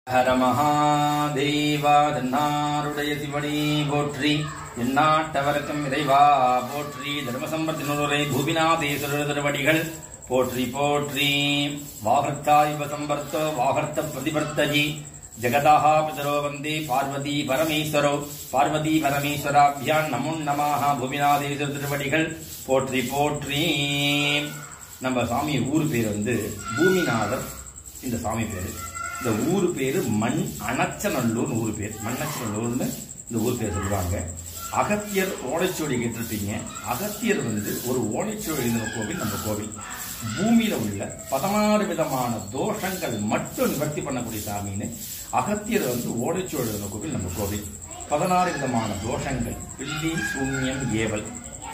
ஹர மகாதேவா தன்னாருடைய சிவனே போற்றி எந்நாட்டவர்க்கும் இறைவா போற்றி தர்மசம்பத்தினுரை பூமிநாதேஸ்வரர் திருவடிகள் போற்றி போற்றி வாகர்த்தாய்வ சம்பர்த்தோ வாகர்த்த பிரதிபர்த்தஜி ஜெகதாஹ பிதரோ வந்தே பார்வதி பரமேஸ்வரோ பார்வதி பரமேஸ்வராபியான் நமோ நமாக பூமிநாதேஸ்வர திருவடிகள் போற்றி போற்றி நம்ம சாமி ஊர் பேர் வந்து பூமிநாதர் இந்த சாமி பேரு இந்த ஊர் பேரு மண் அனச்சநல்லூர்னு ஊர் பேர் மண்ணச்சநல்லூர்னு இந்த ஊர் பேர் சொல்லுவாங்க அகத்தியர் ஓலைச்சுவடி கேட்டிருப்பீங்க அகத்தியர் வந்து ஒரு ஓலைச்சுவடி எழுதின கோவில் நம்ம கோவில் பூமியில உள்ள பதினாறு விதமான தோஷங்கள் மட்டும் நிவர்த்தி பண்ணக்கூடிய சாமின்னு அகத்தியர் வந்து ஓலைச்சுவடி எழுதின கோவில் நம்ம கோவில் பதினாறு விதமான தோஷங்கள் பில்லி சூன்யம் ஏவல்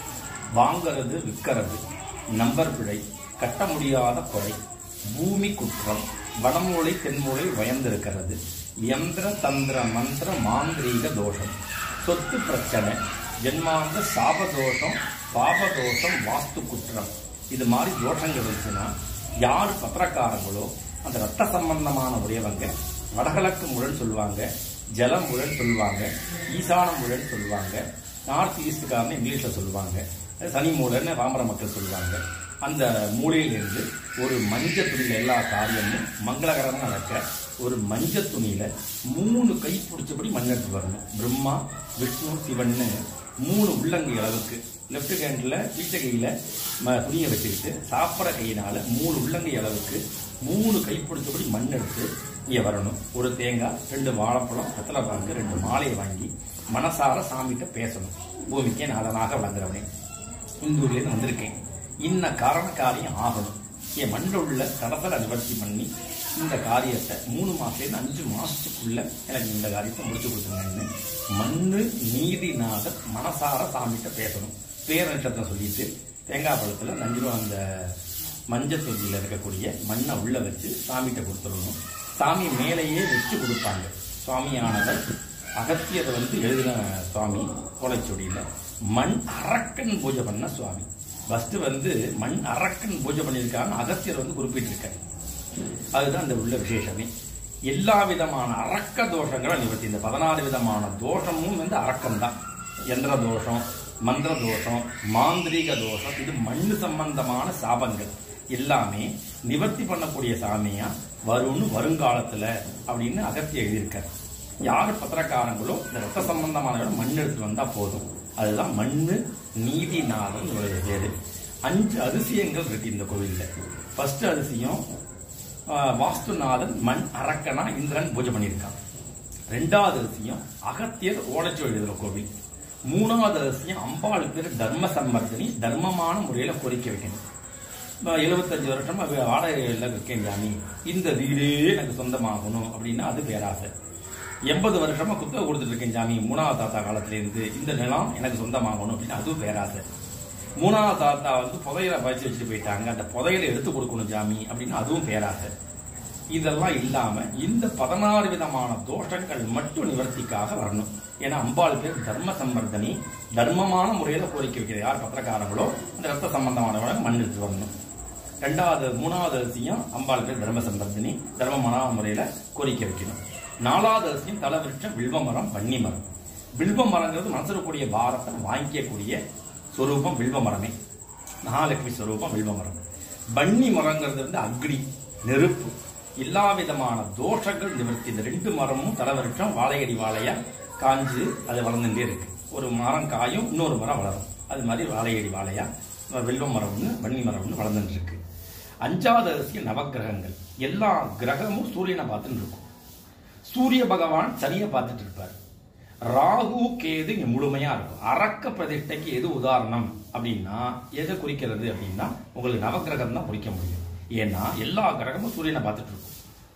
வாங்கறது விற்கிறது நம்பர் பிழை கட்ட முடியாத குறை பூமி குற்றம் வடமூலை தென்மூலை வயந்திருக்கிறது யந்திர தந்திர மந்திர மாந்திரீக தோஷம் சொத்து பிரச்சனை ஜென்மாந்த சாபதோஷம் பாபதோஷம் வாஸ்து குற்றம் இது மாதிரி தோஷங்கள் இருந்துச்சுன்னா யார் பத்திரக்காரங்களோ அந்த ரத்த சம்பந்தமான உடையவங்க வடகிழக்கு முரண் சொல்லுவாங்க ஜல முரண் சொல்லுவாங்க ஈசான முரண் சொல்லுவாங்க நார்த் ஈஸ்ட்காரன்னு இங்கிலீஷ்ல சொல்லுவாங்க சனி மூலைன்னு ராமர மக்கள் சொல்லுவாங்க அந்த மூலையிலிருந்து ஒரு மஞ்ச துணியில எல்லா காரியமும் மங்களகரமா நடக்க ஒரு மஞ்ச துணியில மூணு கை பிடிச்சபடி மண் எடுத்து வரணும் பிரம்மா விஷ்ணு சிவன்னு மூணு உள்ளங்கை அளவுக்கு லெஃப்ட் ஹேண்ட்ல வீட்ட கையில ம- துணியை வச்சுக்கிட்டு சாப்பிட்ற கையினால மூணு உள்ளங்கை அளவுக்கு மூணு கை பிடிச்சபடி மண் எடுத்து இங்க வரணும் ஒரு தேங்காய் ரெண்டு வாழைப்பழம் வெத்தலை பாங்கு ரெண்டு மாலையை வாங்கி மனசார சாமிகிட்ட பேசணும் பூமிக்கே நாதனாக வளர்ந்துறவனே இந்தூர்லேருந்து வந்திருக்கேன் இன்ன காரண காரியம் ஆகணும் என் மண்ணில் உள்ள தடத்தலை நிவர்த்தி பண்ணி இந்த காரியத்தை மூணு மாசத்துலேருந்து அஞ்சு மாசத்துக்குள்ள எனக்கு இந்த காரியத்தை முடிச்சு கொடுத்துருங்கன்னு மண்ணு நீதிநாதர் மனசார சாமிகிட்ட பேசணும் பேர் நட்சத்திரம் சொல்லிட்டு தேங்காய் பழத்துல நஞ்சு ரூபா அந்த மஞ்சள் தொட்டியில் இருக்கக்கூடிய மண்ணை உள்ள வச்சு சாமிகிட்ட கொடுத்துடணும் சாமி மேலேயே வச்சு கொடுப்பாங்க சுவாமியானவர் அகத்தியர் வந்து எழுதின சுவாமி கோலைச்சொடியில மண் அரக்கன் பூஜை பண்ண சுவாமி ஃபர்ஸ்ட் வந்து மண் அரக்கன் பூஜை பண்ணியிருக்காங்க அகத்தியர் வந்து குறிப்பிட்டிருக்காரு அதுதான் இந்த உள்ள விசேஷமே எல்லா விதமான அரக்க தோஷங்களை நிவர்த்தி இந்த பதினாறு விதமான தோஷமும் வந்து அரக்கம் தான் யந்திர தோஷம் மந்திர தோஷம் மாந்திரீக தோஷம் இது மண்ணு சம்பந்தமான சாபங்கள் எல்லாமே நிவர்த்தி பண்ணக்கூடிய சாமியா வரும்னு வருங்காலத்துல அப்படின்னு அகத்திய எழுதியிருக்காரு யார் பத்திரக்காரங்களோ இந்த ரத்த சம்பந்தமான மண் எடுத்து வந்தா போதும் அதுதான் மண்ணு நீதிநாதன் ஒரு பேரு அஞ்சு அதிசயங்கள் இருக்கு இந்த கோவில்ல ஃபர்ஸ்ட் அதிசயம் ஆஹ், வாஸ்துநாதன் மண் அரக்கனா இந்திரன் பூஜை பண்ணியிருக்கான் ரெண்டாவது அதிசயம் அகத்தியர் ஓலைச்சுவடி எழுதுற கோவில் மூணாவது அதிசயம் அம்பாள் பேர் தர்ம சம்மர்தனி தர்மமான முறையில கோரிக்கை வைக்கணும் நான் 75 வருஷமா வே- வாடகையில் இருக்கேன் ஜாமி இந்த வீடே எனக்கு சொந்தமாகணும் அப்படின்னா அது பேராசை எண்பது வருஷமா குத்தகை கொடுத்துட்டு இருக்கேன் ஜாமி மூணாவது தாத்தா காலத்துல இருந்து இந்த நிலம் எனக்கு சொந்தமாகணும் அப்படின்னு அதுவும் பேராசை மூணாவது தாத்தா வந்து புதையலை பறிச்சு வச்சுட்டு போயிட்டாங்க அந்த புதையலை எடுத்து கொடுக்கணும் ஜாமி அப்படின்னு அதுவும் பேராசை இதெல்லாம் இல்லாம இந்த பதினாறு விதமான தோஷங்கள் மட்டும் நிவர்த்திக்காக வரணும் ஏன்னா அம்பாள் பேர் தர்ம சம்பர்தனி தர்மமான முறையில கோரிக்கை வைக்கிறது யார் பத்திரக்காரங்களோ அந்த ரத்த சம்பந்தமானவங்க மண் எடுத்து வரணும் ரெண்டாவது மூணாவது அதிசயம் அம்பாள் பேர் தர்ம சம்பர்தினி தர்மமான முறையில கோரிக்கை வைக்கணும் நாலாவது அதிசயம் தலவிருட்சம் வில்வ மரம் வன்னி மரம் வில்வ மரங்கிறது மனசுல இருக்கக்கூடிய பாரத்தை வாங்கிக்கக்கூடிய சொரூபம் வில்வ மரமே மகாலட்சுமி ஸ்வரூபம் வில்வ மரம் பன்னி மரங்கிறது வந்து அக்னி நெருப்பு எல்லா விதமான தோஷங்கள் நிவர்த்தி இந்த ரெண்டு மரமும் தலவருஷம் வாழையடி வாழையா காஞ்சு அது வளர்ந்துட்டே இருக்கு ஒரு மரம் காயும் இன்னொரு மரம் வளரும் அது மாதிரி வாழையடி வாழையா வெல்வ மரம் ஒன்று வன்னி மரம் ஒன்று வளர்ந்துட்டு இருக்கு அஞ்சாவது அரிசியில் நவக்கிரகங்கள் எல்லா கிரகமும் சூரியனை பார்த்துட்டு இருக்கும் சூரிய பகவான் சனியை பார்த்துட்டு இருப்பார் ராகு கேது இங்க முழுமையா இருக்கும் அரக்க பிரதிஷ்டைக்கு எது உதாரணம் அப்படின்னா எதை குறிக்கிறது அப்படின்னா உங்களுக்கு நவக்கிரகம் தான் குறிக்க முடியும் ஏன்னா எல்லா கிரகமும் சூரியனை பார்த்துட்டு இருக்கும்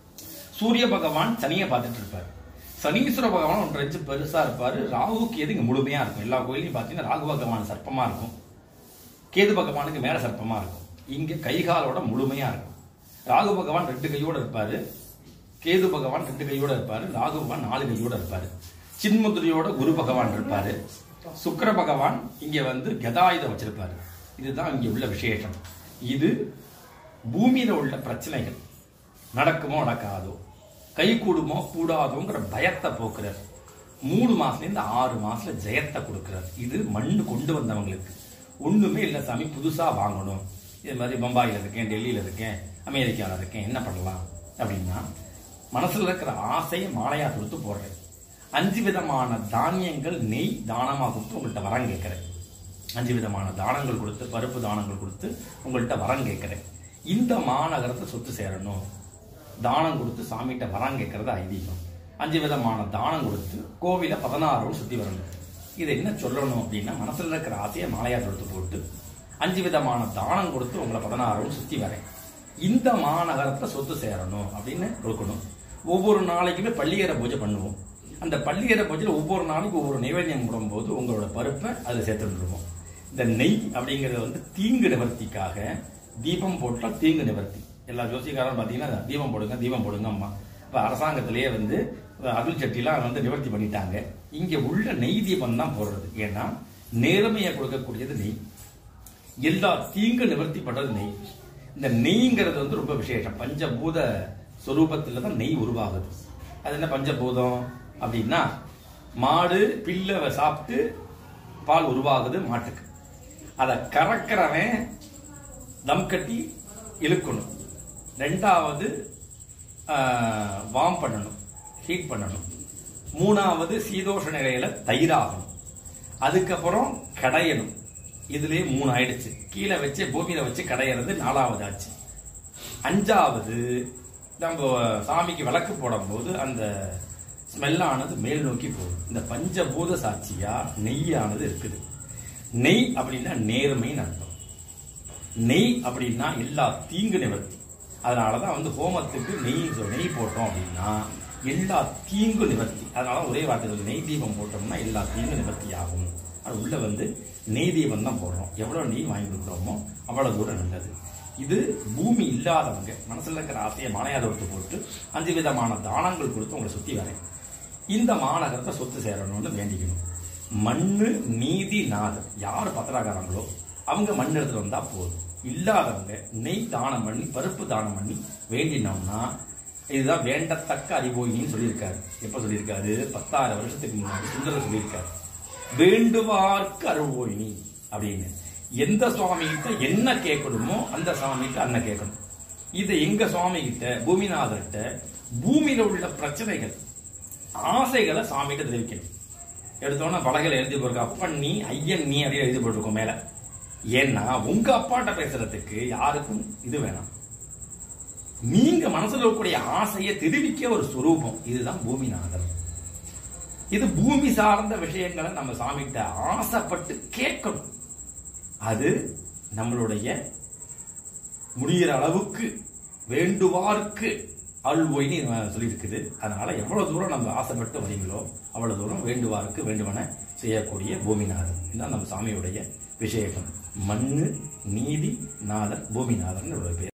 சூரிய பகவான் சனியை பார்த்துட்டு இருப்பார் சனீஸ்வர பகவான் ஒன்று ரெஞ்சு பெருசா இருப்பாரு ராகு கேது இங்க முழுமையா இருக்கும் எல்லா கோயிலையும் பார்த்தீங்கன்னா ராகு பகவான் சர்ப்பமா இருக்கும் கேது பகவானுக்கு மேல சர்ப்பமா இருக்கும் இங்க கைகாலோட முழுமையா இருக்கும் ராகு பகவான் ரெண்டு கையோட இருப்பாரு கேது பகவான் ரெண்டு கையோட இருப்பாரு ராகு பகவான் நாலு கையோட இருப்பாரு சின்முதிரியோட குரு பகவான் இருப்பாரு சுக்கிர பகவான் இங்க வந்து கதாயுதம் வச்சிருப்பாரு இதுதான் இங்க உள்ள விசேஷம் இது பூமியில உள்ள பிரச்சனைகள் நடக்குமோ நடக்காதோ கை கூடுமோ கூடாதோங்கிற பயத்தை போக்குறார் மூணு மாசத்துல இருந்து ஆறு மாசத்துல ஜெயத்தை கொடுக்கிறார் இது மண்ணு கொண்டு வந்தவங்களுக்கு ஒண்ணுமே இல்ல சாமி புதுசா வாங்கணும் இது மாதிரி பம்பாயில இருக்கேன் டெல்லியில இருக்கேன் அமெரிக்கால இருக்கேன் என்ன பண்ணலாம் அப்படின்னா மனசுல இருக்கிற ஆசையை மாலையா கொடுத்து போடுறேன் அஞ்சு விதமான தானியங்கள் நெய் தானமா கொடுத்து உங்கள்கிட்ட வரம் கேட்கிறேன் அஞ்சு விதமான தானங்கள் கொடுத்து பருப்பு தானங்கள் கொடுத்து உங்கள்கிட்ட வரம் கேட்கிறேன் இந்த மாநகரத்தை சொத்து சேரணும் தானம் கொடுத்து சாமிகிட்ட வரம் கேட்கறது ஐதீகம் அஞ்சு விதமான தானம் கொடுத்து கோவில பதினாறு சுத்தி வரணும் இது என்ன சொல்லணும் அப்படின்னா மனசுல இருக்கிற ஆசையை மாலையா கொடுத்து போட்டு அஞ்சு விதமான தானம் கொடுத்து உங்களை பதினாறு சுத்தி வரேன் இந்த மாநகரத்தை சொத்து சேரணும் அப்படின்னு கொடுக்கணும் ஒவ்வொரு நாளைக்குமே பள்ளியற பூஜை பண்ணுவோம் அந்த பள்ளியற பூஜையில் ஒவ்வொரு நாளைக்கு ஒவ்வொரு நைவேத்தியம் போடும்போது உங்களோட பருப்பை அதில் சேர்த்துருவோம் இந்த நெய் அப்படிங்கிறது வந்து தீங்கு நிவர்த்திக்காக தீபம் போட்டால் தீங்கு நிவர்த்தி எல்லா ஜோசியக்காரரும் பார்த்தீங்கன்னா தீபம் போடுங்க தீபம் போடுங்க அம்மா இப்போ அரசாங்கத்திலேயே வந்து அருள் சட்டிலாம் வந்து நிவர்த்தி பண்ணிட்டாங்க இங்கே உள்ள நெய் தீபம் தான் போடுறது ஏன்னா நேர்மையை கொடுக்கக்கூடியது நெய் எல்லா தீங்கு நிவர்த்தி பண்றது நெய் இந்த நெய்ங்கிறது வந்து ரொம்ப விசேஷம் பஞ்சபூத சொரூபத்துல தான் நெய் உருவாகுது அது என்ன பஞ்சபூதம் அப்படின்னா மாடு பில்லை சாப்பிட்டு பால் உருவாகுது மாட்டுக்கு அதை கறக்கிறவன் தம் கட்டி இழுக்கணும் ரெண்டாவது ஆஹ், வார்ம் பண்ணணும் ஹீட் பண்ணணும் மூணாவது சீதோஷ நிலையில தயிராகணும் அதுக்கப்புறம் கடையணும் இதுலயே மூணு ஆயிடுச்சு கீழே வச்சு பூமியில வச்சு கடையிறது நாலாவது ஆச்சு அஞ்சாவது நம்ம சாமிக்கு விளக்கு போடும்போது அந்த ஸ்மெல்லானது மேல் நோக்கி போகும் இந்த பஞ்சபூத சாட்சியா நெய்யானது இருக்குது நெய் அப்படின்னா நேர்மைன்னு அர்த்தம் நெய் அப்படின்னா எல்லா தீங்கு நிவர்த்தி அதனாலதான் வந்து ஹோமத்துக்கு நெய் நெய் போட்டோம் அப்படின்னா எல்லா தீங்கு நிவர்த்தி அதனால ஒரே வார்த்தை நெய் தீபம் போட்டோம்னா எல்லா தீங்கு நிவர்த்தி ஆகும் அது உள்ள வந்து நெய் தீபம் தான் போடுறோம் எவ்வளவு நெய் வாங்கி கொடுக்குறோமோ அவ்வளவு தூரம் நல்லது இது பூமி இல்லாதவங்க மனசுல இருக்கிற ஆசையை மாலையாத விட்டு போட்டு அஞ்சு விதமான தானங்கள் கொடுத்து உங்களை சுத்தி வரேன் இந்த மாநகரத்தை சொத்து சேரணும்னு வேண்டிக்கணும் மண்ணு நீதி நாதம் யார் பத்திராகாரங்களோ அவங்க மண் எடுத்துட்டு வந்தா போதும் இல்லாதவங்க நெய் தானம் பண்ணி பருப்பு தானம் பண்ணி வேண்டினோம்னா இதுதான் வேண்டத்தக்க அறிவோயின்னு சொல்லியிருக்காரு எப்ப சொல்லியிருக்காரு பத்தாயிரம் வருஷத்துக்கு முன்னாடி சுந்தரர் சொல்லியிருக்காரு வேண்டுவார்க்கு அருள்வோயினி அப்படின்னு எந்த சுவாமி கிட்ட என்ன கேட்கணுமோ அந்த சுவாமி கிட்ட அண்ணன் கேட்கணும் இது எங்க சுவாமி கிட்ட பூமிநாதர்கிட்ட பூமியில உள்ள பிரச்சனைகள் ஆசைகளை சாமி கிட்ட தெரிவிக்கணும் எடுத்தோன்னா பலகையில எழுதி போயிருக்க அப்பன் நீ ஐயன் நீ அப்படின்னு எழுதி போட்டிருக்கோம் மேல ஏன்னா உங்க அப்பாட்ட பேசுறதுக்கு யாருக்கும் இது வேணாம் நீங்க மனசுல இருக்கக்கூடிய ஆசையை தெரிவிக்க ஒரு சுரூபம் இதுதான் பூமிநாதர் இது பூமி சார்ந்த விஷயங்களை நம்ம சாமிகிட்ட ஆசைப்பட்டு கேட்கணும் அது நம்மளுடைய முடிகிற அளவுக்கு வேண்டுவார்க்கு அல்வோய்னு சொல்லியிருக்குது அதனால எவ்வளவு தூரம் நம்ம ஆசைப்பட்டு வரீங்களோ அவ்வளவு தூரம் வேண்டுவாருக்கு வேண்டுவன செய்யக்கூடிய பூமிநாதன் இதுதான் நம்ம சாமியுடைய விசேஷம் மண்ணு நீதி நாதர் பூமிநாதன் பேர்